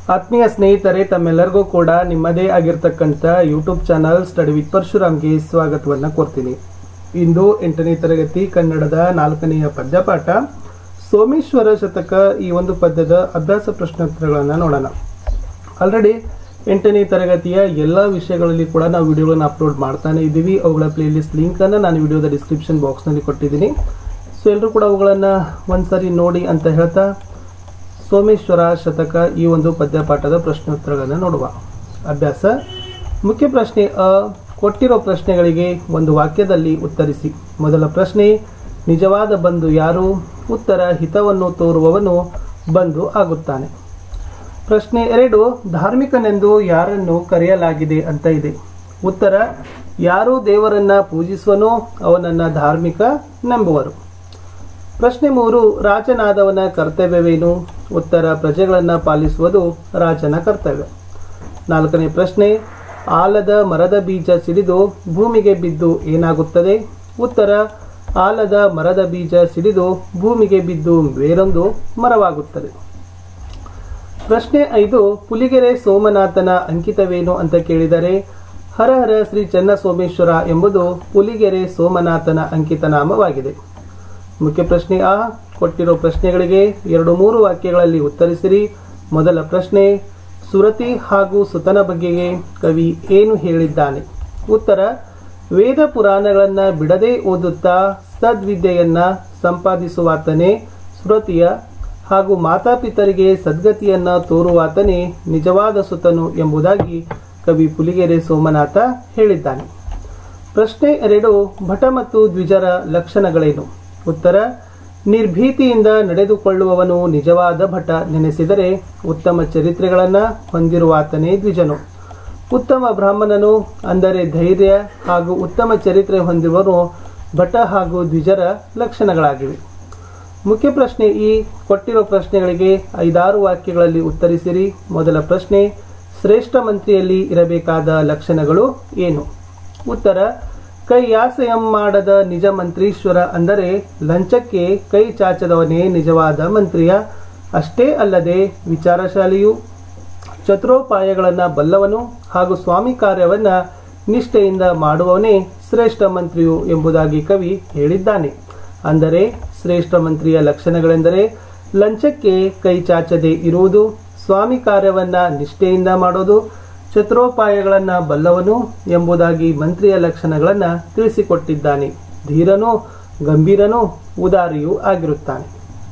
ಆತ್ಮೀಯ ಸ್ನೇಹಿತರೆ ತಮ್ಮೆಲ್ಲರಿಗೂ ಕೂಡ ನಿಮ್ಮದೇ ಆಗಿರ್ತಕ್ಕಂಥ ಯೂಟ್ಯೂಬ್ ಚಾನಲ್ ಸ್ಟಡಿ ವಿತ್ ಪರಶುರಾಮ್ಗೆ ಸ್ವಾಗತವನ್ನು ಕೋರ್ತೀನಿ ಇಂದು ಎಂಟನೇ ತರಗತಿ ಕನ್ನಡದ ನಾಲ್ಕನೆಯ ಪದ್ಯಪಾಠ ಸೋಮೇಶ್ವರ ಶತಕ ಈ ಒಂದು ಪದ್ಯದ ಅಭ್ಯಾಸ ಪ್ರಶ್ನೋತ್ತರಗಳನ್ನು ನೋಡೋಣ ಆಲ್ರೆಡಿ ಎಂಟನೇ ತರಗತಿಯ ಎಲ್ಲ ವಿಷಯಗಳಲ್ಲಿ ಕೂಡ ನಾವು ವಿಡಿಯೋಗಳನ್ನು ಅಪ್ಲೋಡ್ ಮಾಡ್ತಾನೆ ಇದ್ದೀವಿ ಅವುಗಳ ಪ್ಲೇಲಿಸ್ಟ್ ಲಿಂಕನ್ನು ನಾನು ವಿಡಿಯೋದ ಡಿಸ್ಕ್ರಿಪ್ಷನ್ ಬಾಕ್ಸ್ನಲ್ಲಿ ಕೊಟ್ಟಿದ್ದೀನಿ ಸೊ ಎಲ್ಲರೂ ಕೂಡ ಅವುಗಳನ್ನು ಒಂದ್ಸರಿ ನೋಡಿ ಅಂತ ಹೇಳ್ತಾ ಸೋಮೇಶ್ವರ ಶತಕ ಈ ಒಂದು ಪದ್ಯಪಾಠದ ಪ್ರಶ್ನೋತ್ತರಗಳನ್ನು ನೋಡುವ ಅಭ್ಯಾಸ ಮುಖ್ಯ ಪ್ರಶ್ನೆ ಅ ಕೊಟ್ಟಿರೋ ಪ್ರಶ್ನೆಗಳಿಗೆ ಒಂದು ವಾಕ್ಯದಲ್ಲಿ ಉತ್ತರಿಸಿ ಮೊದಲ ಪ್ರಶ್ನೆ ನಿಜವಾದ ಬಂಧು ಯಾರು ಉತ್ತರ ಹಿತವನ್ನು ತೋರುವವನು ಬಂಧು ಆಗುತ್ತಾನೆ ಪ್ರಶ್ನೆ ಎರಡು ಧಾರ್ಮಿಕನೆಂದು ಯಾರನ್ನು ಕರೆಯಲಾಗಿದೆ ಅಂತ ಇದೆ ಉತ್ತರ ಯಾರು ದೇವರನ್ನ ಪೂಜಿಸುವನೋ ಅವನನ್ನ ಧಾರ್ಮಿಕ ನಂಬುವರು ಪ್ರಶ್ನೆ ಮೂರು ರಾಜನಾದವನ ಕರ್ತವ್ಯವೇನು ಉತ್ತರ ಪ್ರಜೆಗಳನ್ನು ಪಾಲಿಸುವುದು ರಾಜನ ಕರ್ತವ್ಯ ನಾಲ್ಕನೇ ಪ್ರಶ್ನೆ ಆಲದ ಮರದ ಬೀಜ ಸಿಡಿದು ಭೂಮಿಗೆ ಬಿದ್ದು ಏನಾಗುತ್ತದೆ ಉತ್ತರ ಆಲದ ಮರದ ಬೀಜ ಸಿಡಿದು ಭೂಮಿಗೆ ಬಿದ್ದು ಬೇರೊಂದು ಮರವಾಗುತ್ತದೆ ಪ್ರಶ್ನೆ ಐದು ಪುಲಿಗೆರೆ ಸೋಮನಾಥನ ಅಂಕಿತವೇನು ಅಂತ ಕೇಳಿದರೆ ಹರಹರ ಶ್ರೀ ಚನ್ನಸೋಮೇಶ್ವರ ಎಂಬುದು ಪುಲಿಗೆರೆ ಸೋಮನಾಥನ ಅಂಕಿತ ನಾಮವಾಗಿದೆ ಮುಖ್ಯ ಪ್ರಶ್ನೆ ಆ ಕೊಟ್ಟಿರೋ ಪ್ರಶ್ನೆಗಳಿಗೆ ಎರಡು ಮೂರು ವಾಕ್ಯಗಳಲ್ಲಿ ಉತ್ತರಿಸಿರಿ ಮೊದಲ ಪ್ರಶ್ನೆ ಸುರತಿ ಹಾಗೂ ಸುತನ ಬಗೆಗೆ ಕವಿ ಏನು ಹೇಳಿದ್ದಾನೆ ಉತ್ತರ ವೇದ ಪುರಾಣಗಳನ್ನು ಬಿಡದೆ ಓದುತ್ತಾ ಸದ್ವಿದ್ಯೆಯನ್ನ ಸಂಪಾದಿಸುವಾತನೇ ಸುರತಿಯ ಹಾಗೂ ಮಾತಾಪಿತರಿಗೆ ಸದ್ಗತಿಯನ್ನ ತೋರುವಾತನೇ ನಿಜವಾದ ಸುತನು ಎಂಬುದಾಗಿ ಕವಿ ಪುಲಿಗೆರೆ ಸೋಮನಾಥ ಹೇಳಿದ್ದಾನೆ ಪ್ರಶ್ನೆ ಎರಡು ಭಟ ಮತ್ತು ದ್ವಿಜರ ಲಕ್ಷಣಗಳೇನು ಉತ್ತರ ನಿರ್ಭೀತಿಯಿಂದ ನಡೆದುಕೊಳ್ಳುವವನು ನಿಜವಾದ ಭಟ ನೆನೆಸಿದರೆ ಉತ್ತಮ ಚರಿತ್ರೆಗಳನ್ನು ಹೊಂದಿರುವಾತನೇ ದ್ವಿಜನು ಉತ್ತಮ ಬ್ರಾಹ್ಮಣನು ಅಂದರೆ ಧೈರ್ಯ ಹಾಗೂ ಉತ್ತಮ ಚರಿತ್ರೆ ಹೊಂದಿರುವನು ಭಟ ಹಾಗೂ ದ್ವಿಜರ ಲಕ್ಷಣಗಳಾಗಿವೆ ಮುಖ್ಯ ಪ್ರಶ್ನೆ ಈ ಕೊಟ್ಟಿರೋ ಪ್ರಶ್ನೆಗಳಿಗೆ ಐದಾರು ವಾಕ್ಯಗಳಲ್ಲಿ ಉತ್ತರಿಸಿರಿ ಮೊದಲ ಪ್ರಶ್ನೆ ಶ್ರೇಷ್ಠ ಮಂತ್ರಿಯಲ್ಲಿ ಇರಬೇಕಾದ ಲಕ್ಷಣಗಳು ಏನು ಉತ್ತರ ಕೈ ಯಾಸೆಯಂ ಮಾಡದ ನಿಜ ಮಂತ್ರೀಶ್ವರ ಅಂದರೆ ಲಂಚಕ್ಕೆ ಕೈ ಚಾಚದವನೇ ನಿಜವಾದ ಮಂತ್ರಿಯ ಅಷ್ಟೇ ಅಲ್ಲದೆ ವಿಚಾರಶಾಲಿಯು ಚತುರೋಪಾಯಗಳನ್ನು ಬಲ್ಲವನು ಹಾಗೂ ಸ್ವಾಮಿ ಕಾರ್ಯವನ್ನ ನಿಷ್ಠೆಯಿಂದ ಮಾಡುವವನೇ ಶ್ರೇಷ್ಠ ಮಂತ್ರಿಯು ಎಂಬುದಾಗಿ ಕವಿ ಹೇಳಿದ್ದಾನೆ ಅಂದರೆ ಶ್ರೇಷ್ಠ ಮಂತ್ರಿಯ ಲಕ್ಷಣಗಳೆಂದರೆ ಲಂಚಕ್ಕೆ ಕೈ ಚಾಚದೆ ಇರುವುದು ಸ್ವಾಮಿ ಕಾರ್ಯವನ್ನ ನಿಷ್ಠೆಯಿಂದ ಮಾಡೋದು ಚತುರೋಪಾಯಗಳನ್ನು ಬಲ್ಲವನು ಎಂಬುದಾಗಿ ಮಂತ್ರಿಯ ಲಕ್ಷಣಗಳನ್ನು ತಿಳಿಸಿಕೊಟ್ಟಿದ್ದಾನೆ ಧೀರನೂ ಗಂಭೀರನೂ ಉದಾರಿಯೂ ಆಗಿರುತ್ತಾನೆ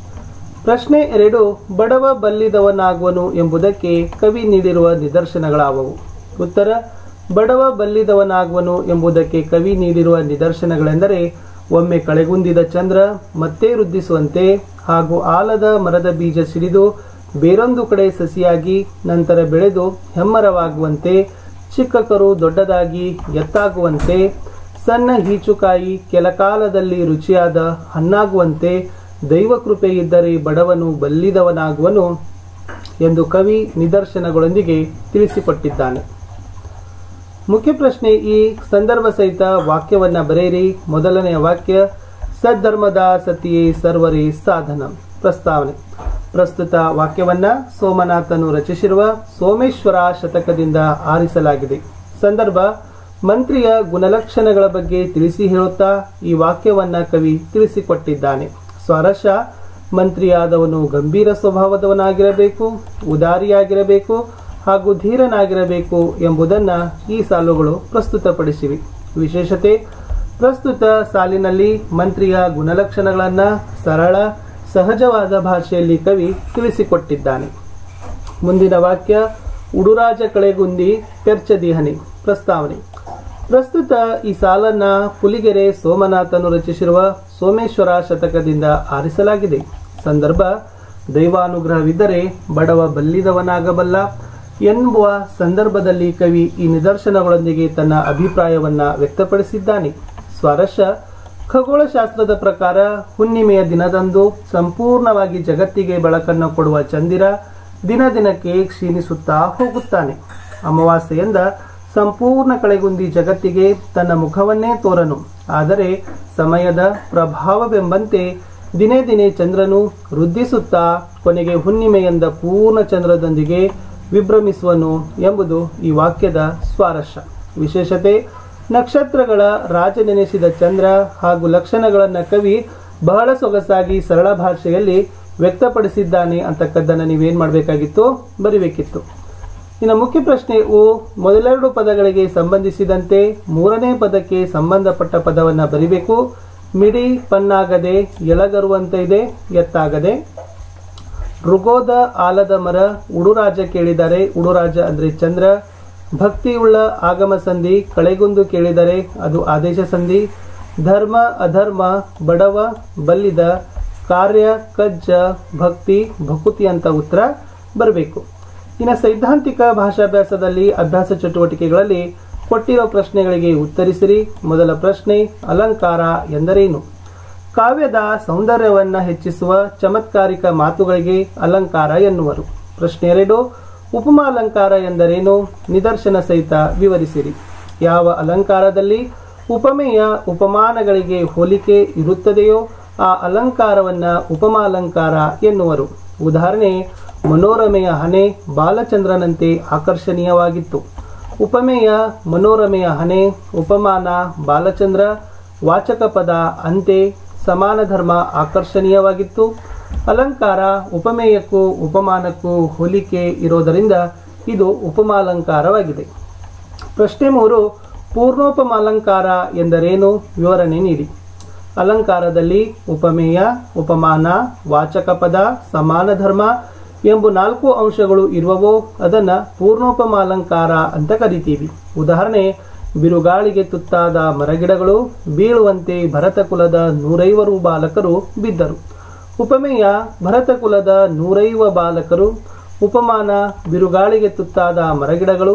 ಪ್ರಶ್ನೆ ಎರಡು ಬಡವ ಬಲ್ಲಿದವನಾಗುವನು ಎಂಬುದಕ್ಕೆ ಕವಿ ನೀಡಿರುವ ನಿದರ್ಶನಗಳಾವವು ಉತ್ತರ ಬಡವ ಬಲ್ಲಿದವನಾಗುವನು ಎಂಬುದಕ್ಕೆ ಕವಿ ನೀಡಿರುವ ನಿದರ್ಶನಗಳೆಂದರೆ ಒಮ್ಮೆ ಕಳೆಗುಂದಿದ ಚಂದ್ರ ಮತ್ತೆ ವೃದ್ಧಿಸುವಂತೆ ಹಾಗೂ ಆಲದ ಮರದ ಬೀಜ ಸಿಡಿದು ಬೇರೊಂದು ಕಡೆ ಸಸಿಯಾಗಿ ನಂತರ ಬೆಳೆದು ಹೆಮ್ಮರವಾಗುವಂತೆ ಚಿಕ್ಕ ಕರು ದೊಡ್ಡದಾಗಿ ಎತ್ತಾಗುವಂತೆ ಸಣ್ಣ ಹೀಚುಕಾಯಿ ಕೆಲಕಾಲದಲ್ಲಿ ರುಚಿಯಾದ ಹಣ್ಣಾಗುವಂತೆ ದೈವ ಕೃಪೆ ಇದ್ದರೆ ಬಡವನು ಬಲ್ಲಿದವನಾಗುವನು ಎಂದು ಕವಿ ನಿದರ್ಶನಗಳೊಂದಿಗೆ ತಿಳಿಸಿಕೊಟ್ಟಿದ್ದಾನೆ ಮುಖ್ಯ ಪ್ರಶ್ನೆ ಈ ಸಂದರ್ಭ ಸಹಿತ ವಾಕ್ಯವನ್ನ ಬರೆಯಿರಿ ಮೊದಲನೆಯ ವಾಕ್ಯ ಸದ್ಧರ್ಮದ ಸತಿಯೇ ಸರ್ವರೇ ಸಾಧನ ಪ್ರಸ್ತಾವನೆ ಪ್ರಸ್ತುತ ವಾಕ್ಯವನ್ನ ಸೋಮನಾಥನು ರಚಿಸಿರುವ ಸೋಮೇಶ್ವರ ಶತಕದಿಂದ ಆರಿಸಲಾಗಿದೆ ಸಂದರ್ಭ ಮಂತ್ರಿಯ ಗುಣಲಕ್ಷಣಗಳ ಬಗ್ಗೆ ತಿಳಿಸಿ ಹೇಳುತ್ತಾ ಈ ವಾಕ್ಯವನ್ನ ಕವಿ ತಿಳಿಸಿಕೊಟ್ಟಿದ್ದಾನೆ ಸ್ವಾರಸ್ಯ ಮಂತ್ರಿಯಾದವನು ಗಂಭೀರ ಸ್ವಭಾವದವನಾಗಿರಬೇಕು ಉದಾರಿಯಾಗಿರಬೇಕು ಹಾಗೂ ಧೀರನಾಗಿರಬೇಕು ಎಂಬುದನ್ನ ಈ ಸಾಲುಗಳು ಪ್ರಸ್ತುತಪಡಿಸಿವೆ ವಿಶೇಷತೆ ಪ್ರಸ್ತುತ ಸಾಲಿನಲ್ಲಿ ಮಂತ್ರಿಯ ಗುಣಲಕ್ಷಣಗಳನ್ನ ಸರಳ ಸಹಜವಾದ ಭಾಷೆಯಲ್ಲಿ ಕವಿ ತಿಳಿಸಿಕೊಟ್ಟಿದ್ದಾನೆ ಮುಂದಿನ ವಾಕ್ಯ ಉಡುರಾಜ ಕಳೆಗುಂದಿ ಪೆರ್ಚದಿಹನಿ ಪ್ರಸ್ತಾವನೆ ಪ್ರಸ್ತುತ ಈ ಸಾಲನ್ನ ಪುಲಿಗೆರೆ ಸೋಮನಾಥನು ರಚಿಸಿರುವ ಸೋಮೇಶ್ವರ ಶತಕದಿಂದ ಆರಿಸಲಾಗಿದೆ ಸಂದರ್ಭ ದೈವಾನುಗ್ರಹವಿದ್ದರೆ ಬಡವ ಬಲ್ಲಿದವನಾಗಬಲ್ಲ ಎನ್ನುವ ಸಂದರ್ಭದಲ್ಲಿ ಕವಿ ಈ ನಿದರ್ಶನಗಳೊಂದಿಗೆ ತನ್ನ ಅಭಿಪ್ರಾಯವನ್ನ ವ್ಯಕ್ತಪಡಿಸಿದ್ದಾನೆ ಸ್ವಾರಸ್ಯ ಖಗೋಳಶಾಸ್ತ್ರದ ಪ್ರಕಾರ ಹುಣ್ಣಿಮೆಯ ದಿನದಂದು ಸಂಪೂರ್ಣವಾಗಿ ಜಗತ್ತಿಗೆ ಬೆಳಕನ್ನು ಕೊಡುವ ಚಂದಿರ ದಿನ ದಿನಕ್ಕೆ ಕ್ಷೀಣಿಸುತ್ತಾ ಹೋಗುತ್ತಾನೆ ಅಮಾವಾಸ್ಯೆಯಿಂದ ಸಂಪೂರ್ಣ ಕಳೆಗುಂದಿ ಜಗತ್ತಿಗೆ ತನ್ನ ಮುಖವನ್ನೇ ತೋರನು ಆದರೆ ಸಮಯದ ಪ್ರಭಾವವೆಂಬಂತೆ ದಿನೇ ದಿನೇ ಚಂದ್ರನು ವೃದ್ಧಿಸುತ್ತಾ ಕೊನೆಗೆ ಹುಣ್ಣಿಮೆಯಿಂದ ಪೂರ್ಣ ಚಂದ್ರದೊಂದಿಗೆ ವಿಭ್ರಮಿಸುವನು ಎಂಬುದು ಈ ವಾಕ್ಯದ ಸ್ವಾರಸ್ಯ ವಿಶೇಷತೆ ನಕ್ಷತ್ರಗಳ ರಾಜ ನೆನೆಸಿದ ಚಂದ್ರ ಹಾಗೂ ಲಕ್ಷಣಗಳನ್ನು ಕವಿ ಬಹಳ ಸೊಗಸಾಗಿ ಸರಳ ಭಾಷೆಯಲ್ಲಿ ವ್ಯಕ್ತಪಡಿಸಿದ್ದಾನೆ ಅಂತಕ್ಕದ್ದನ್ನು ನೀವೇನ್ ಮಾಡಬೇಕಾಗಿತ್ತು ಬರಿಬೇಕಿತ್ತು ಇನ್ನು ಮುಖ್ಯ ಪ್ರಶ್ನೆಯು ಮೊದಲೆರಡು ಪದಗಳಿಗೆ ಸಂಬಂಧಿಸಿದಂತೆ ಮೂರನೇ ಪದಕ್ಕೆ ಸಂಬಂಧಪಟ್ಟ ಪದವನ್ನು ಬರಿಬೇಕು ಮಿಡಿ ಪನ್ನಾಗದೆ ಎಳಗರುವಂತ ಇದೆ ಎತ್ತಾಗದೆ ಋಗೋದ ಆಲದ ಮರ ಉಡುರಾಜ ಕೇಳಿದರೆ ಉಡುರಾಜ ಅಂದ್ರೆ ಚಂದ್ರ ಭಕ್ತಿಯುಳ್ಳ ಆಗಮ ಸಂಧಿ ಕಳೆಗುಂದು ಕೇಳಿದರೆ ಅದು ಆದೇಶ ಸಂಧಿ ಧರ್ಮ ಅಧರ್ಮ ಬಡವ ಬಲ್ಲಿದ ಕಾರ್ಯ ಕಜ್ಜ ಭಕ್ತಿ ಭಕುತಿ ಅಂತ ಉತ್ತರ ಬರಬೇಕು ಇನ್ನು ಸೈದ್ಧಾಂತಿಕ ಭಾಷಾಭ್ಯಾಸದಲ್ಲಿ ಅಭ್ಯಾಸ ಚಟುವಟಿಕೆಗಳಲ್ಲಿ ಕೊಟ್ಟಿರೋ ಪ್ರಶ್ನೆಗಳಿಗೆ ಉತ್ತರಿಸಿರಿ ಮೊದಲ ಪ್ರಶ್ನೆ ಅಲಂಕಾರ ಎಂದರೇನು ಕಾವ್ಯದ ಸೌಂದರ್ಯವನ್ನ ಹೆಚ್ಚಿಸುವ ಚಮತ್ಕಾರಿಕ ಮಾತುಗಳಿಗೆ ಅಲಂಕಾರ ಎನ್ನುವರು ಪ್ರಶ್ನೆ ಎರಡು ಉಪಮಾಲಂಕಾರ ಎಂದರೇನು ನಿದರ್ಶನ ಸಹಿತ ವಿವರಿಸಿರಿ ಯಾವ ಅಲಂಕಾರದಲ್ಲಿ ಉಪಮೆಯ ಉಪಮಾನಗಳಿಗೆ ಹೋಲಿಕೆ ಇರುತ್ತದೆಯೋ ಆ ಅಲಂಕಾರವನ್ನ ಉಪಮಾಲಂಕಾರ ಎನ್ನುವರು ಉದಾಹರಣೆ ಮನೋರಮೆಯ ಹಣೆ ಬಾಲಚಂದ್ರನಂತೆ ಆಕರ್ಷಣೀಯವಾಗಿತ್ತು ಉಪಮೆಯ ಮನೋರಮೆಯ ಹಣೆ ಉಪಮಾನ ಬಾಲಚಂದ್ರ ವಾಚಕ ಪದ ಅಂತೆ ಸಮಾನ ಧರ್ಮ ಆಕರ್ಷಣೀಯವಾಗಿತ್ತು ಅಲಂಕಾರ ಉಪಮೇಯಕ್ಕೂ ಉಪಮಾನಕ್ಕೂ ಹೋಲಿಕೆ ಇರೋದರಿಂದ ಇದು ಉಪಮಾಲಂಕಾರವಾಗಿದೆ ಪ್ರಶ್ನೆ ಮೂರು ಪೂರ್ಣೋಪಮಾಲಂಕಾರ ಎಂದರೇನು ವಿವರಣೆ ನೀಡಿ ಅಲಂಕಾರದಲ್ಲಿ ಉಪಮೇಯ ಉಪಮಾನ ವಾಚಕ ಪದ ಸಮಾನ ಧರ್ಮ ಎಂಬ ನಾಲ್ಕು ಅಂಶಗಳು ಇರುವವೋ ಅದನ್ನ ಪೂರ್ಣೋಪಮಾಲಂಕಾರ ಅಂತ ಕರಿತೀವಿ ಉದಾಹರಣೆ ಬಿರುಗಾಳಿಗೆ ತುತ್ತಾದ ಮರಗಿಡಗಳು ಬೀಳುವಂತೆ ಭರತ ಕುಲದ ನೂರೈವರು ಬಾಲಕರು ಬಿದ್ದರು ಉಪಮೇಯ ಭರತ ಕುಲದ ನೂರೈವ ಬಾಲಕರು ಉಪಮಾನ ಬಿರುಗಾಳಿಗೆ ತುತ್ತಾದ ಮರಗಿಡಗಳು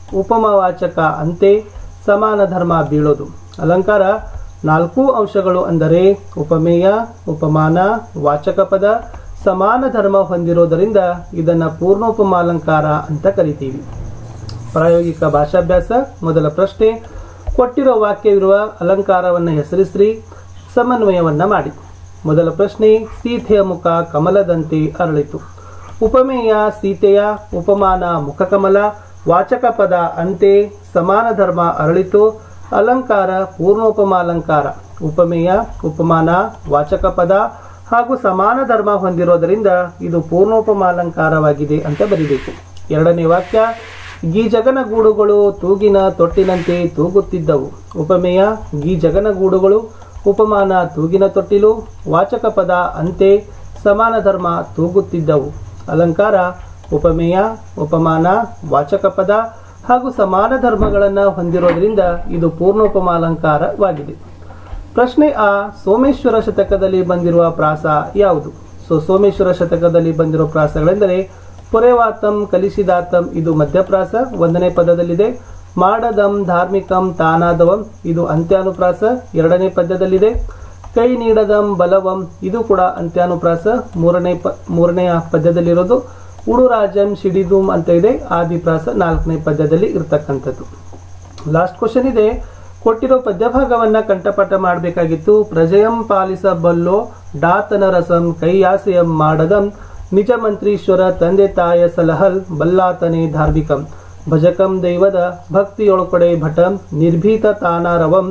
ಉಪಮವಾಚಕ ಅಂತೆ ಸಮಾನ ಧರ್ಮ ಬೀಳೋದು ಅಲಂಕಾರ ನಾಲ್ಕು ಅಂಶಗಳು ಅಂದರೆ ಉಪಮೇಯ ಉಪಮಾನ ವಾಚಕ ಪದ ಸಮಾನ ಧರ್ಮ ಹೊಂದಿರೋದರಿಂದ ಇದನ್ನ ಪೂರ್ಣೋಪಮಾಲಂಕಾರ ಅಂತ ಕರಿತೀವಿ ಪ್ರಾಯೋಗಿಕ ಭಾಷಾಭ್ಯಾಸ ಮೊದಲ ಪ್ರಶ್ನೆ ಕೊಟ್ಟಿರೋ ವಾಕ್ಯವಿರುವ ಅಲಂಕಾರವನ್ನು ಹೆಸರಿಸ್ರಿ ಸಮನ್ವಯವನ್ನ ಮಾಡಿ ಮೊದಲ ಪ್ರಶ್ನೆ ಸೀತೆಯ ಮುಖ ಕಮಲದಂತೆ ಅರಳಿತು ಉಪಮೇಯ ಸೀತೆಯ ಉಪಮಾನ ಮುಖಕಮಲ ವಾಚಕ ಪದ ಅಂತೆ ಸಮಾನ ಧರ್ಮ ಅರಳಿತು ಅಲಂಕಾರ ಪೂರ್ಣೋಪಮಾಲಂಕಾರ ಉಪಮೇಯ ಉಪಮಾನ ವಾಚಕ ಪದ ಹಾಗೂ ಸಮಾನ ಧರ್ಮ ಹೊಂದಿರೋದರಿಂದ ಇದು ಪೂರ್ಣೋಪಮಾಲಂಕಾರವಾಗಿದೆ ಅಂತ ಬರಿಬೇಕು ಎರಡನೇ ವಾಕ್ಯ ಗೀ ಜಗನಗೂಡುಗಳು ತೂಗಿನ ತೊಟ್ಟಿನಂತೆ ತೂಗುತ್ತಿದ್ದವು ಉಪಮೇಯ ಗೀ ಜಗನಗೂಡುಗಳು ಉಪಮಾನ ತೂಗಿನ ತೊಟ್ಟಿಲು ವಾಚಕ ಪದ ಅಂತೆ ಸಮಾನ ಧರ್ಮ ತೂಗುತ್ತಿದ್ದವು ಅಲಂಕಾರ ಉಪಮೇಯ ಉಪಮಾನ ವಾಚಕ ಪದ ಹಾಗೂ ಸಮಾನ ಧರ್ಮಗಳನ್ನು ಹೊಂದಿರೋದ್ರಿಂದ ಇದು ಪೂರ್ಣೋಪಮಾಲಂಕಾರವಾಗಿದೆ ಪ್ರಶ್ನೆ ಆ ಸೋಮೇಶ್ವರ ಶತಕದಲ್ಲಿ ಬಂದಿರುವ ಪ್ರಾಸ ಯಾವುದು ಸೊ ಸೋಮೇಶ್ವರ ಶತಕದಲ್ಲಿ ಬಂದಿರುವ ಪ್ರಾಸಗಳೆಂದರೆ ಪೊರೆವಾತಂ ಕಲಿಸಿದಾತಂ ಇದು ಮಧ್ಯಪ್ರಾಸ ಒಂದನೇ ಪದದಲ್ಲಿದೆ ಮಾಡದಂ ಧಾರ್ಮಿಕಂ ತಾನಾದವಂ ಇದು ಅಂತ್ಯಾನುಪ್ರಾಸ ಎರಡನೇ ಪದ್ಯದಲ್ಲಿದೆ ಕೈ ನೀಡದಂ ಬಲವಂ ಇದು ಕೂಡ ಅಂತ್ಯಾನುಪ್ರಾಸ ಮೂರನೇ ಪ ಮೂರನೆಯ ಪದ್ಯದಲ್ಲಿರೋದು ಉಡುರಾಜಂ ಶಿಡಿದುಂ ಅಂತ ಇದೆ ಆದಿಪ್ರಾಸ ನಾಲ್ಕನೇ ಪದ್ಯದಲ್ಲಿ ಇರ್ತಕ್ಕಂಥದ್ದು ಲಾಸ್ಟ್ ಕ್ವಶನ್ ಇದೆ ಕೊಟ್ಟಿರೋ ಪದ್ಯಭಾಗವನ್ನ ಕಂಠಪಾಠ ಮಾಡಬೇಕಾಗಿತ್ತು ಪ್ರಜಯಂ ಪಾಲಿಸಬಲ್ಲೋ ಡಾತನ ರಸಂ ಕೈಯಾಸೆಯಂ ಮಾಡದಂ ನಿಜ ಮಂತ್ರೀಶ್ವರ ತಂದೆ ತಾಯ ಸಲಹಲ್ ಬಲ್ಲಾತನೆ ಧಾರ್ಮಿಕಂ ಭಜಕಂ ದೈವದ ಭಕ್ತಿಯೊಳಕೊಡೆ ಭಟಂ ನಿರ್ಭೀತ ತಾನಾರವಂ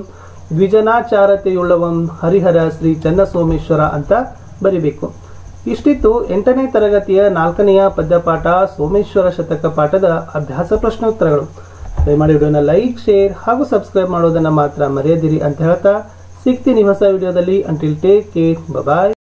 ದ್ವಿಜನಾಚಾರತೆಯುಳ್ಳವಂ ಹರಿಹರ ಶ್ರೀ ಚನ್ನಸೋಮೇಶ್ವರ ಅಂತ ಬರಿಬೇಕು ಇಷ್ಟಿತ್ತು ಎಂಟನೇ ತರಗತಿಯ ನಾಲ್ಕನೆಯ ಪದ್ಯಪಾಠ ಸೋಮೇಶ್ವರ ಶತಕ ಪಾಠದ ಅಭ್ಯಾಸ ಪ್ರಶ್ನೋತ್ತರಗಳು ದಯಮಾಡಿ ವಿಡಿಯೋನ ಲೈಕ್ ಶೇರ್ ಹಾಗೂ ಸಬ್ಸ್ಕ್ರೈಬ್ ಮಾಡೋದನ್ನ ಮಾತ್ರ ಮರೆಯದಿರಿ ಅಂತ ಹೇಳ್ತಾ ಸಿಗ್ತೀನಿ ಹೊಸ ವಿಡಿಯೋದಲ್ಲಿ ಅಂಟಿಲ್ ಟೇಕ್ ಕೇರ್ ಬಾಯ್